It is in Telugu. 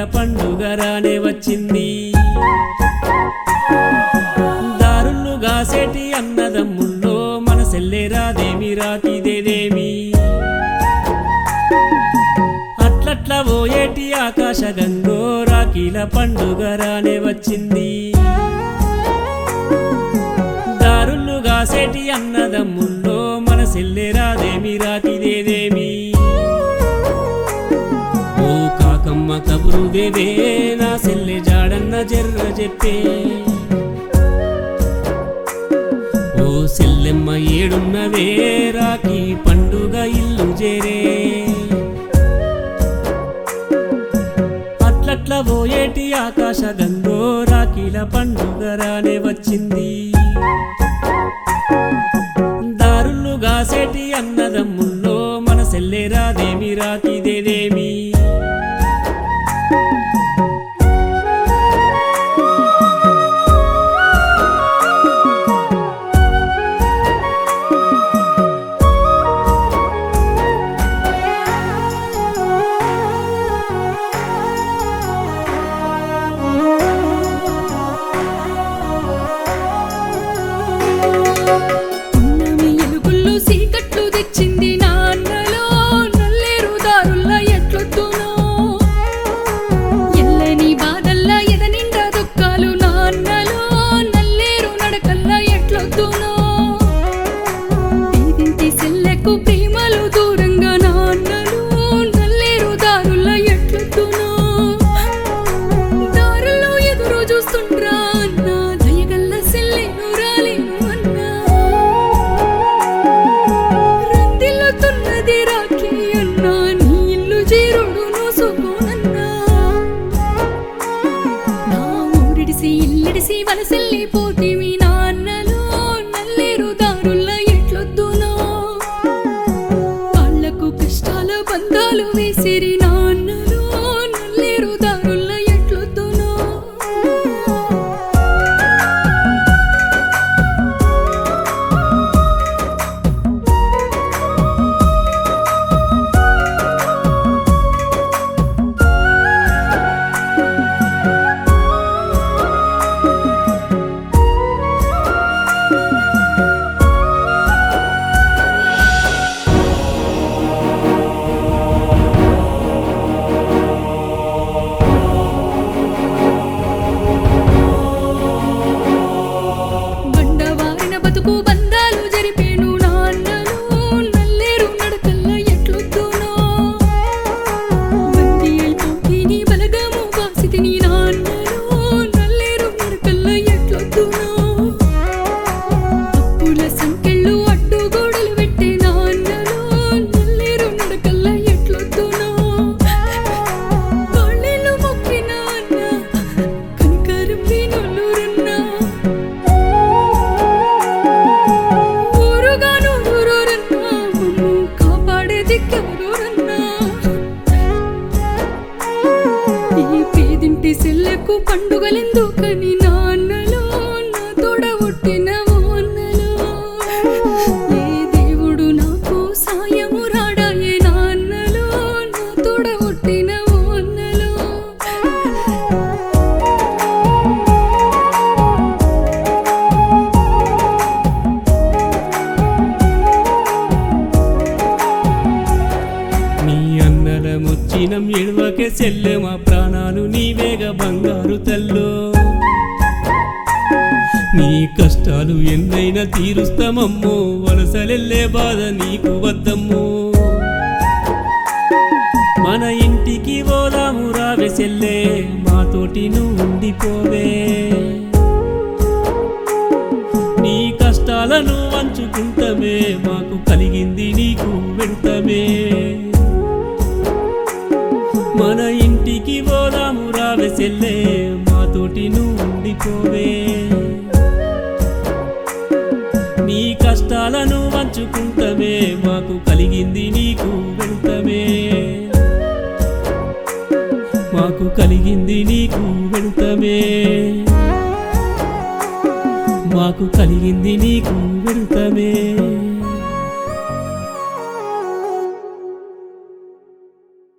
పండుగ రానే వచ్చింది దారులు గాసేటి అన్నదమ్ముల్లో మన సెల్లెరాదేమి రాకిదేదేమి అట్లట్ల పోయేటి ఆకాశ గంగో రాఖీల పండుగ రానే వచ్చింది దారులు గాసేటి అన్నదమ్ముల్లో మన సెల్లెరాదేమి రాకిదేదేమి ఓ కాకమ్మ కబురు దేవే నా సెల్లె జాడన్న జర్ర చెప్పే ఓ సెల్లెమ్మ ఏడున్నవే రాకి పండుగ ఇల్లు చేరే అట్లట్ల పోయేటి ఆకాశ గంగో రాఖీల పండుగ రానే వచ్చింది దారులు గాసేటి అన్నదమ్ముల్లో మన సెల్లెరాదేమి రాకిదేదేమి పున్నమి ఎలుగుల్లో సీకట్లు తెచ్చింది నాన్నలో నల్లేరు దారుల్ల ఎట్లొద్దునో ఎల్లని బాధల్ల ఎద నిండా దుఃఖాలు నాన్నలో నల్లేరు నడకల్ల ఎట్లొద్దునో పేదింటి సెల్లెకు ప్రేమలు దూరంగా నాన్నలు నల్లేరు దారుల్ల ఎట్లొద్దునో దారుల్లో ఎదురు చూస్తుండ్రా అన్న దయగల్ల సెల్లెను రాలేను అన్నా రందిల్లుతున్నది రాఖీ అన్నా నీ ఇల్లు చేరుడు నోసుకోనన్నా నా ఊరిడిసి ఇల్లిడిసి వలసెల్లి పోతివి నాన్నలో నల్లేరు దారుల్ల ఎట్లొద్దునో వాళ్ళకు కష్టాల బంధాలు వేసిరి నాన్నలో నల్లేరు దారుల్ల ఎట్లొద్దునో బండవారిన బతుకు బంధాలు జరిపేను నాన్నలు నల్లేరు నడకల్ల ఎట్లొద్దునో బంది అయిపోయి నీ బలగము బాసితి నీ నాన్నలు నల్లేరు నడకల్ల ఎట్లొద్దునో అప్పుల సంకెళ్ళు అడ్డు గోడలు పెట్టే నాన్నలు నల్లేరు నడకల్ల ఎట్లొద్దునో కాళ్ళేళ్ళు మొక్కిన అన్న కనికరం వీణులురన్నా ఊరుగాను ఊరూరన్నా మమ్ము కాపాడే దిక్కెవరూరన్నా ఈ పేదింటి సెల్లకు పండుగలెందుకని నాన్నలో నా తోడ ఒట్టిన ఓన్నలో ఏ దేవుడు నాకు సాయము రాడాయే నాన్నలో నా తోడ ఒట్టిన ఓన్నలో నీ అన్నల ముచ్చినం ఎడవకే సెల్లె మా ప్రాణాలు నీవేగ బంగారు తల్లో నీ కష్టాలు ఎన్నైనా తీరుస్తామమ్మో వలసలెల్లే బాధ నీకు వద్దమ్మో మన ఇంటికి పోదాము రావే సెల్లే మాతోటి నువ్వు ఉండిపోవే నీ కష్టాలను వంచుకుంటమే మాకు కలిగింది నీకు వెంటమే మన ఇంటికి పోదాము రావే సెల్లే మాతోటి నువ్వు ఉండిపోవే నీ కష్టాలను వంచుకుంటమే మాకు కలిగింది నీకు వెంటమే మాకు కలిగింది నీకు వెంటమే మాకు కలిగింది నీకు వెంటమే